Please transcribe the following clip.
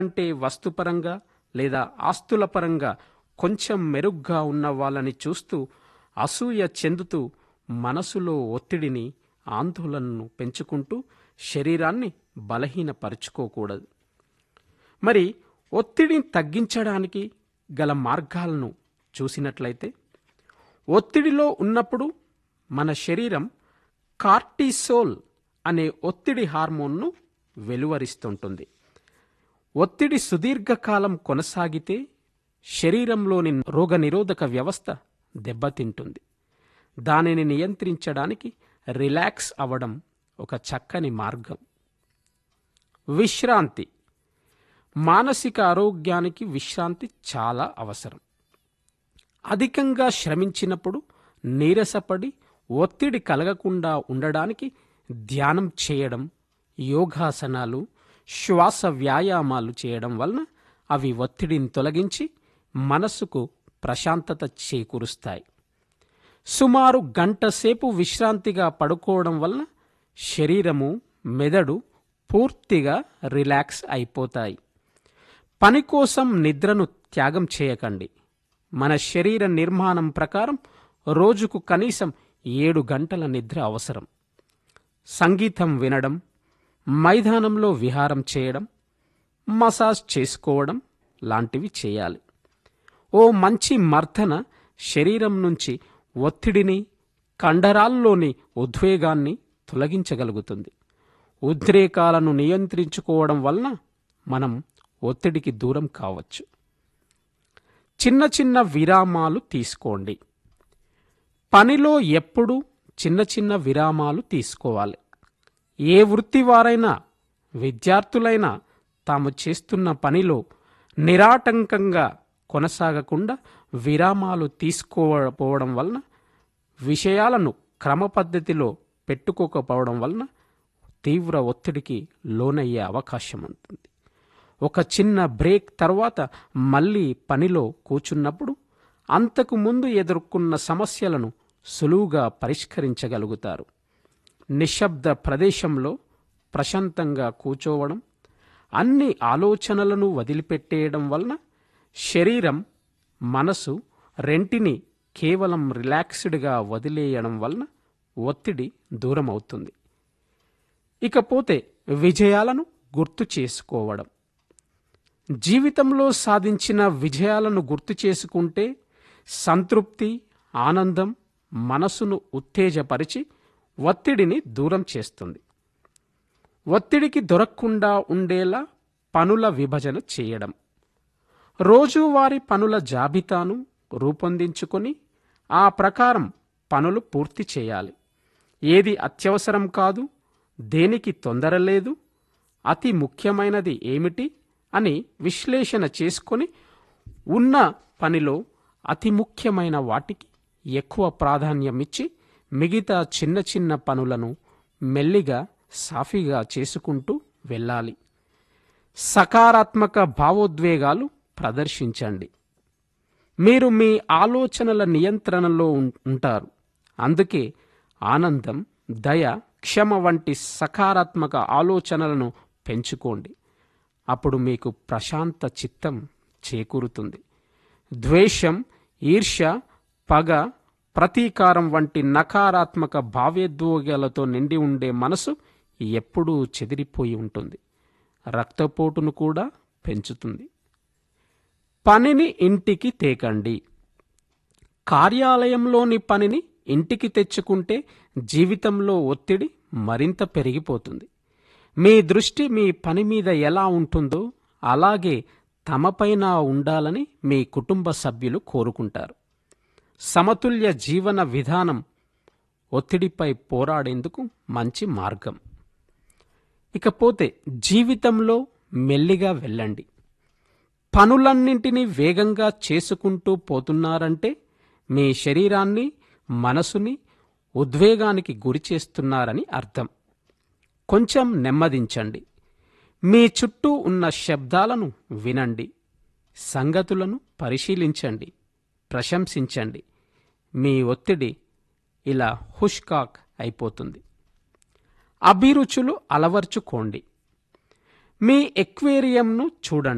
అంటే వస్తుపరంగా లేదా ఆస్తుల పరంగా కొంచెం మెరుగ్గా ఉన్న వాళ్ళని చూస్తూ అసూయ చెందుతూ మనసులో ఒత్తిడిని ఆందోళనను పెంచుకుంటూ శరీరాన్ని బలహీనపరుచుకోకూడదు మరి ఒత్తిడిని తగ్గించడానికి గల మార్గాలను చూసినట్లయితే ఒత్తిడిలో ఉన్నప్పుడు మన శరీరం కార్టిసోల్ అనే ఒత్తిడి హార్మోన్ను వెలువరిస్తుంటుంది ఒత్తిడి సుదీర్ఘకాలం కొనసాగితే శరీరంలోని రోగనిరోధక వ్యవస్థ దెబ్బతింటుంది దానిని నియంత్రించడానికి రిలాక్స్ అవ్వడం ఒక చక్కని మార్గం విశ్రాంతి మానసిక ఆరోగ్యానికి విశ్రాంతి చాలా అవసరం అధికంగా శ్రమించినప్పుడు నీరసపడి ఒత్తిడి కలగకుండా ఉండడానికి ధ్యానం చేయడం యోగాసనాలు శ్వాస వ్యాయామాలు చేయడం వలన అవి ఒత్తిడిని తొలగించి మనసుకు ప్రశాంతత చేకూరుస్తాయి సుమారు గంట సేపు విశ్రాంతిగా పడుకోవడం వలన శరీరము మెదడు పూర్తిగా రిలాక్స్ అయిపోతాయి పని కోసం నిద్రను త్యాగం చేయకండి మన శరీర నిర్మాణం ప్రకారం రోజుకు కనీసం ఏడు గంటల నిద్ర అవసరం సంగీతం వినడం మైదానంలో విహారం చేయడం మసాజ్ చేసుకోవడం లాంటివి చేయాలి ఓ మంచి మర్దన శరీరం నుంచి ఒత్తిడిని కండరాల్లోని ఉద్వేగాన్ని తొలగించగలుగుతుంది ఉద్రేకాలను నియంత్రించుకోవడం వలన మనం ఒత్తిడికి దూరం కావచ్చు చిన్న చిన్న విరామాలు తీసుకోండి పనిలో ఎప్పుడూ చిన్న చిన్న విరామాలు తీసుకోవాలి ఏ వృత్తి వారైనా విద్యార్థులైనా తాము చేస్తున్న పనిలో నిరాటంకంగా కొనసాగకుండా విరామాలు తీసుకోకపోవడం వలన విషయాలను క్రమపద్ధతిలో పెట్టుకోకపోవడం వలన తీవ్ర ఒత్తిడికి లోనయ్యే అవకాశం ఉంటుంది ఒక చిన్న బ్రేక్ తర్వాత మళ్ళీ పనిలో కూర్చున్నప్పుడు అంతకు ముందు ఎదుర్కొన్న సమస్యలను సులువుగా పరిష్కరించగలుగుతారు నిశ్శబ్ద ప్రదేశంలో ప్రశాంతంగా కూర్చోవడం అన్ని ఆలోచనలను వదిలిపెట్టేయడం వలన శరీరం మనసు రెంటిని కేవలం రిలాక్స్డ్గా వదిలేయడం వలన ఒత్తిడి దూరం అవుతుంది ఇకపోతే విజయాలను గుర్తు చేసుకోవడం జీవితంలో సాధించిన విజయాలను గుర్తు చేసుకుంటే సంతృప్తి ఆనందం మనసును ఉత్తేజపరిచి ఒత్తిడిని దూరం చేస్తుంది ఒత్తిడికి దొరకకుండా ఉండేలా పనుల విభజన చేయడం రోజువారీ పనుల జాబితాను రూపొందించుకొని ఆ ప్రకారం పనులు పూర్తి చేయాలి ఏది అత్యవసరం కాదు దేనికి తొందర లేదు అతి ముఖ్యమైనది ఏమిటి అని విశ్లేషణ చేసుకొని ఉన్న పనిలో అతి ముఖ్యమైన వాటికి ఎక్కువ ప్రాధాన్యమిచ్చి మిగతా చిన్న చిన్న పనులను మెల్లిగా సాఫీగా చేసుకుంటూ వెళ్ళాలి సకారాత్మక భావోద్వేగాలు ప్రదర్శించండి మీరు మీ ఆలోచనల నియంత్రణలో ఉం- ఉంటారు అందుకే ఆనందం దయ క్షమ వంటి సకారాత్మక ఆలోచనలను పెంచుకోండి అప్పుడు మీకు ప్రశాంత చిత్తం చేకూరుతుంది ద్వేషం ఈర్ష్య పగ ప్రతీకారం వంటి నకారాత్మక భావోద్వేగాలతో నిండి ఉండే మనసు ఎప్పుడూ చెదిరిపోయి ఉంటుంది రక్తపోటును కూడా పెంచుతుంది పనిని ఇంటికి తేకండి కార్యాలయంలోని పనిని ఇంటికి తెచ్చుకుంటే జీవితంలో ఒత్తిడి మరింత పెరిగిపోతుంది మీ దృష్టి మీ పని మీద ఎలా ఉంటుందో అలాగే తమపైన ఉండాలని మీ కుటుంబ సభ్యులు కోరుకుంటారు సమతుల్య జీవన విధానం ఒత్తిడిపై పోరాడేందుకు మంచి మార్గం ఇకపోతే జీవితంలో మెల్లిగా వెళ్ళండి పనులన్నింటినీ వేగంగా చేసుకుంటూ పోతున్నారంటే మీ శరీరాన్ని మనసుని ఉద్వేగానికి గురి చేస్తున్నారని అర్థం కొంచెం నెమ్మదించండి మీ చుట్టూ ఉన్న శబ్దాలను వినండి సంగతులను పరిశీలించండి ప్రశంసించండి మీ ఒత్తిడి ఇలా హుష్కాక్ అయిపోతుంది అభిరుచులు అలవర్చుకోండి మీ ఎక్వేరియంను చూడండి